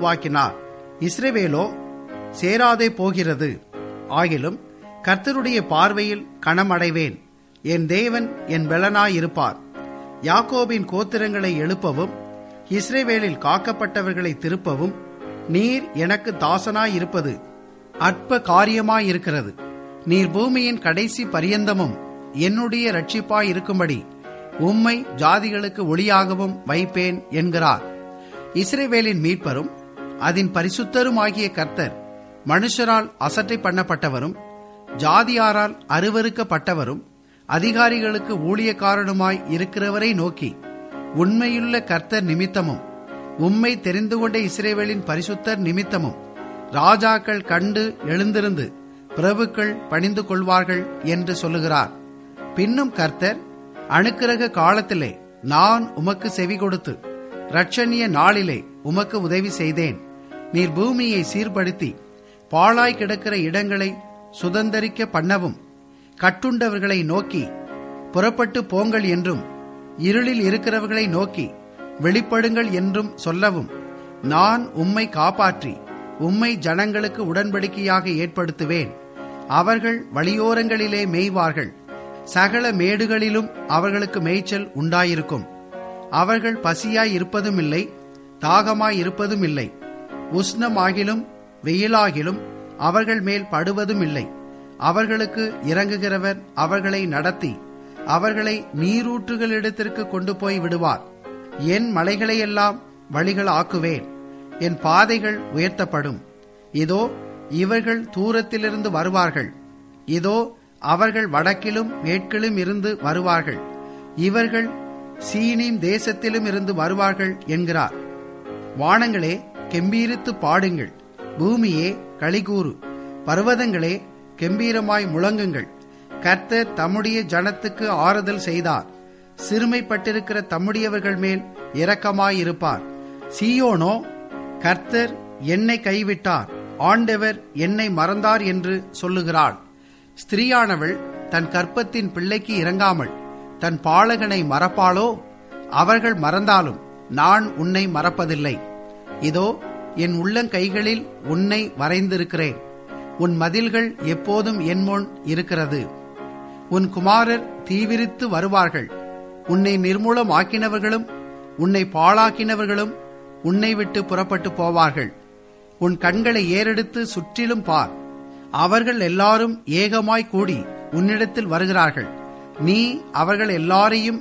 வாக்கினார் இஸ்ரவேலோ சேராதே போகிறது ஆகிலும் கர்த்தருடைய பார்வையில் கணமடைவேன் என் தேவன் என் பெலனாயிருப்பார் யாக்கோபின் கோத்திரங்களை எழுப்பவும் இஸ்ரேவேலில் காக்கப்பட்டவர்களை திருப்பவும் நீர் எனக்கு தாசனாயிருப்பது அற்ப காரியமாயிருக்கிறது நீர் பூமியின் கடைசி பரியந்தமும் என்னுடைய ரட்சிப்பாயிருக்கும்படி உம்மை ஜாதிகளுக்கு ஒளியாகவும் வைப்பேன் என்கிறார் இஸ்ரேவேலின் மீட்பரும் அதன் பரிசுத்தருமாகிய கர்த்தர் மனுஷரால் அசட்டை பண்ணப்பட்டவரும் ஜாதியாரால் அருவருக்கப்பட்டவரும் அதிகாரிகளுக்கு ஊழியக்காரனுமாய் இருக்கிறவரை நோக்கி உண்மையுள்ள கர்த்தர் நிமித்தமும் உம்மை தெரிந்து கொண்ட இஸ்ரேவேலின் பரிசுத்தர் நிமித்தமும் ராஜாக்கள் கண்டு எழுந்திருந்து பிரபுக்கள் பணிந்து கொள்வார்கள் என்று சொல்லுகிறார் பின்னும் கர்த்தர் அணுக்கிரக காலத்திலே நான் உமக்கு செவி கொடுத்து ரட்சணிய நாளிலே உமக்கு உதவி செய்தேன் நீர் பூமியை சீர்படுத்தி பாழாய் கிடக்கிற இடங்களை சுதந்தரிக்க பண்ணவும் கட்டுண்டவர்களை நோக்கி புறப்பட்டு போங்கள் என்றும் இருளில் இருக்கிறவர்களை நோக்கி வெளிப்படுங்கள் என்றும் சொல்லவும் நான் உம்மை காப்பாற்றி உம்மை ஜனங்களுக்கு உடன்படிக்கையாக ஏற்படுத்துவேன் அவர்கள் வழியோரங்களிலே மேய்வார்கள் சகல மேடுகளிலும் அவர்களுக்கு மேய்ச்சல் உண்டாயிருக்கும் அவர்கள் பசியாய் இருப்பதும் இல்லை தாகமாய் இருப்பதும் இல்லை உஷ்ணமாகிலும் வெயிலாகிலும் அவர்கள் மேல் படுவதும் இல்லை அவர்களுக்கு இறங்குகிறவர் அவர்களை நடத்தி அவர்களை நீரூற்றுகளிடத்திற்கு கொண்டு போய் விடுவார் என் மலைகளையெல்லாம் வழிகள் ஆக்குவேன் என் பாதைகள் உயர்த்தப்படும் இதோ இவர்கள் தூரத்திலிருந்து வருவார்கள் இதோ அவர்கள் வடக்கிலும் மேற்கிலும் இருந்து வருவார்கள் இவர்கள் சீனீம் தேசத்திலும் இருந்து வருவார்கள் என்கிறார் வானங்களே கெம்பீரித்து பாடுங்கள் பூமியே களிகூறு பர்வதங்களே கெம்பீரமாய் முழங்குங்கள் கர்த்தர் தம்முடைய ஜனத்துக்கு ஆறுதல் செய்தார் சிறுமைப்பட்டிருக்கிற தம்முடையவர்கள் மேல் இரக்கமாயிருப்பார் சீயோனோ கர்த்தர் என்னை கைவிட்டார் ஆண்டவர் என்னை மறந்தார் என்று சொல்லுகிறாள் ஸ்திரீயானவள் தன் கற்பத்தின் பிள்ளைக்கு இறங்காமல் தன் பாலகனை மறப்பாளோ அவர்கள் மறந்தாலும் நான் உன்னை மறப்பதில்லை இதோ என் உள்ளங்கைகளில் உன்னை வரைந்திருக்கிறேன் உன் மதில்கள் எப்போதும் என் முன் இருக்கிறது உன் குமாரர் தீவிரித்து வருவார்கள் உன்னை நிர்மூலமாக்கினவர்களும் உன்னை பாழாக்கினவர்களும் உன்னை விட்டு புறப்பட்டு போவார்கள் உன் கண்களை ஏறெடுத்து சுற்றிலும் பார் அவர்கள் எல்லாரும் ஏகமாய் கூடி உன்னிடத்தில் வருகிறார்கள் நீ அவர்கள் எல்லாரையும்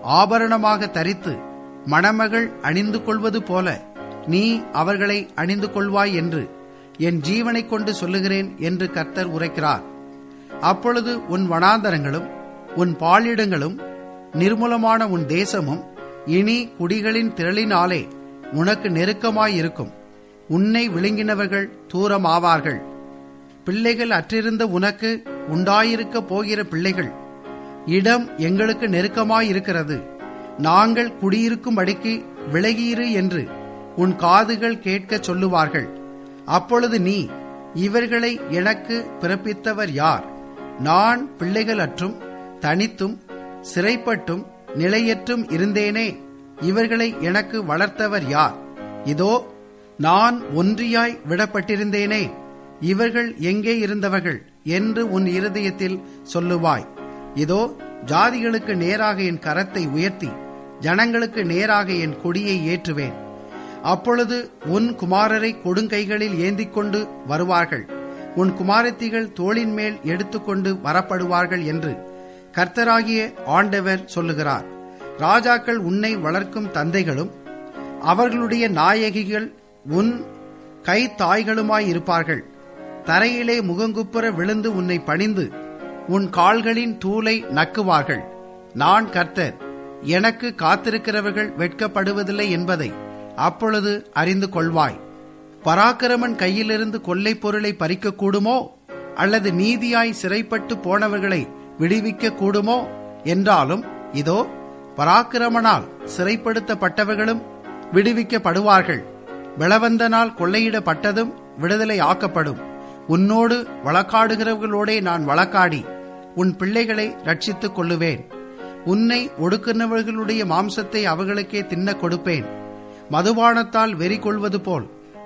ஆபரணமாக தரித்து மணமகள் அணிந்து கொள்வது போல நீ அவர்களை அணிந்து கொள்வாய் என்று என் ஜீவனைக் கொண்டு சொல்லுகிறேன் என்று கர்த்தர் உரைக்கிறார் அப்பொழுது உன் வனாந்தரங்களும் உன் பாலிடங்களும் நிர்மூலமான உன் தேசமும் இனி குடிகளின் திரளினாலே உனக்கு நெருக்கமாயிருக்கும் உன்னை விழுங்கினவர்கள் தூரமாவார்கள் பிள்ளைகள் அற்றிருந்த உனக்கு உண்டாயிருக்க போகிற பிள்ளைகள் இடம் எங்களுக்கு நெருக்கமாயிருக்கிறது நாங்கள் குடியிருக்கும்படிக்கு விலகியிரு என்று உன் காதுகள் கேட்கச் சொல்லுவார்கள் அப்பொழுது நீ இவர்களை எனக்கு பிறப்பித்தவர் யார் நான் பிள்ளைகள் அற்றும் தனித்தும் சிறைப்பட்டும் நிலையற்றும் இருந்தேனே இவர்களை எனக்கு வளர்த்தவர் யார் இதோ நான் ஒன்றியாய் விடப்பட்டிருந்தேனே இவர்கள் எங்கே இருந்தவர்கள் என்று உன் இருதயத்தில் சொல்லுவாய் இதோ ஜாதிகளுக்கு நேராக என் கரத்தை உயர்த்தி ஜனங்களுக்கு நேராக என் கொடியை ஏற்றுவேன் அப்பொழுது உன் குமாரரை கொடுங்கைகளில் ஏந்திக் கொண்டு வருவார்கள் உன் குமாரத்திகள் தோளின் மேல் எடுத்துக்கொண்டு வரப்படுவார்கள் என்று கர்த்தராகிய ஆண்டவர் சொல்லுகிறார் ராஜாக்கள் உன்னை வளர்க்கும் தந்தைகளும் அவர்களுடைய நாயகிகள் உன் கை தாய்களுமாயிருப்பார்கள் தரையிலே முகங்குப்புற விழுந்து உன்னை பணிந்து உன் கால்களின் தூளை நக்குவார்கள் நான் கர்த்தர் எனக்கு காத்திருக்கிறவர்கள் வெட்கப்படுவதில்லை என்பதை அப்பொழுது அறிந்து கொள்வாய் பராக்கிரமன் கையிலிருந்து கொள்ளைப் பொருளை பறிக்க கூடுமோ அல்லது நீதியாய் சிறைப்பட்டு போனவர்களை விடுவிக்க கூடுமோ என்றாலும் இதோ பராக்கிரமனால் சிறைப்படுத்தப்பட்டவர்களும் விடுவிக்கப்படுவார்கள் பலவந்தனால் கொள்ளையிடப்பட்டதும் விடுதலை ஆக்கப்படும் உன்னோடு வழக்காடுகிறவர்களோடே நான் வழக்காடி உன் பிள்ளைகளை ரட்சித்துக் கொள்ளுவேன் உன்னை ஒடுக்குனவர்களுடைய மாம்சத்தை அவர்களுக்கே தின்ன கொடுப்பேன் மதுபானத்தால் வெறி கொள்வது போல்